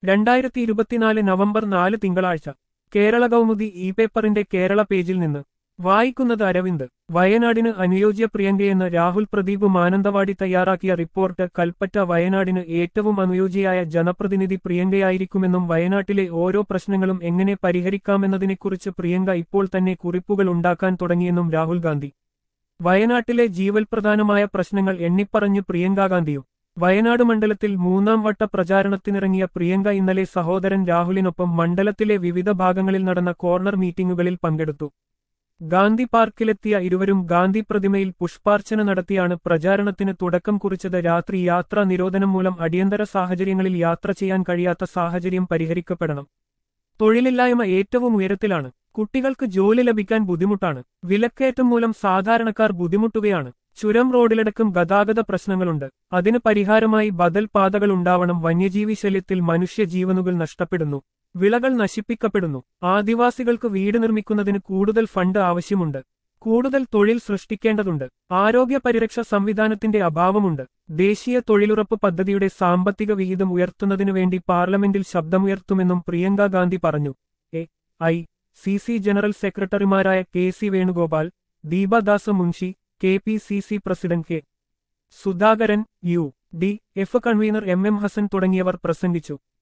രണ്ടായിരത്തി ഇരുപത്തിനാല് നവംബർ നാല് തിങ്കളാഴ്ച കേരള കൗമുദി ഇ പേപ്പറിന്റെ കേരള പേജിൽ നിന്ന് വായിക്കുന്നത് അരവിന്ദ് വയനാടിന് അനുയോജ്യ പ്രിയങ്കയെന്ന് രാഹുൽ പ്രദീപ് മാനന്തവാടി തയ്യാറാക്കിയ റിപ്പോർട്ട് കൽപ്പറ്റ വയനാടിന് ഏറ്റവും അനുയോജ്യയായ ജനപ്രതിനിധി പ്രിയങ്കയായിരിക്കുമെന്നും വയനാട്ടിലെ ഓരോ പ്രശ്നങ്ങളും എങ്ങനെ പരിഹരിക്കാമെന്നതിനെക്കുറിച്ച് പ്രിയങ്ക ഇപ്പോൾ തന്നെ കുറിപ്പുകൾ ഉണ്ടാക്കാൻ തുടങ്ങിയെന്നും രാഹുൽ ഗാന്ധി വയനാട്ടിലെ ജീവൽപ്രധാനമായ പ്രശ്നങ്ങൾ എണ്ണിപ്പറഞ്ഞ് പ്രിയങ്കാ ഗാന്ധിയും വയനാട് മണ്ഡലത്തിൽ മൂന്നാം വട്ട പ്രചാരണത്തിനിറങ്ങിയ പ്രിയങ്ക ഇന്നലെ സഹോദരൻ രാഹുലിനൊപ്പം മണ്ഡലത്തിലെ വിവിധ ഭാഗങ്ങളിൽ നടന്ന കോർണർ മീറ്റിംഗുകളിൽ പങ്കെടുത്തു ഗാന്ധി പാർക്കിലെത്തിയ ഇരുവരും ഗാന്ധി പ്രതിമയിൽ പുഷ്പാർച്ചന നടത്തിയാണ് പ്രചാരണത്തിന് തുടക്കം കുറിച്ചത് രാത്രി യാത്രാ നിരോധനം മൂലം അടിയന്തര സാഹചര്യങ്ങളിൽ യാത്ര ചെയ്യാൻ കഴിയാത്ത സാഹചര്യം പരിഹരിക്കപ്പെടണം തൊഴിലില്ലായ്മ ഏറ്റവും ഉയരത്തിലാണ് കുട്ടികൾക്ക് ജോലി ലഭിക്കാൻ ബുദ്ധിമുട്ടാണ് വിലക്കയറ്റം മൂലം സാധാരണക്കാർ ബുദ്ധിമുട്ടുകയാണ് ചുരം റോഡിലടക്കം ഗതാഗത പ്രശ്നങ്ങളുണ്ട് അതിന് പരിഹാരമായി ബദൽ പാതകൾ ഉണ്ടാവണം വന്യജീവി ശല്യത്തിൽ മനുഷ്യജീവനുകൾ നഷ്ടപ്പെടുന്നു വിളകൾ നശിപ്പിക്കപ്പെടുന്നു ആദിവാസികൾക്ക് വീട് നിർമ്മിക്കുന്നതിന് കൂടുതൽ ഫണ്ട് ആവശ്യമുണ്ട് കൂടുതൽ തൊഴിൽ സൃഷ്ടിക്കേണ്ടതുണ്ട് ആരോഗ്യ പരിരക്ഷ സംവിധാനത്തിന്റെ അഭാവമുണ്ട് ദേശീയ തൊഴിലുറപ്പ് പദ്ധതിയുടെ സാമ്പത്തിക വിഹിതം ഉയർത്തുന്നതിനു വേണ്ടി പാർലമെന്റിൽ ശബ്ദമുയർത്തുമെന്നും പ്രിയങ്ക ഗാന്ധി പറഞ്ഞു A I C C general സെക്രട്ടറിമാരായ K C Venugopal Deepa Das Munshi K P C C president K Sudhakaran U D F convener M M Hassan തുടങ്ങിയവർ പ്രസംഗിച്ചു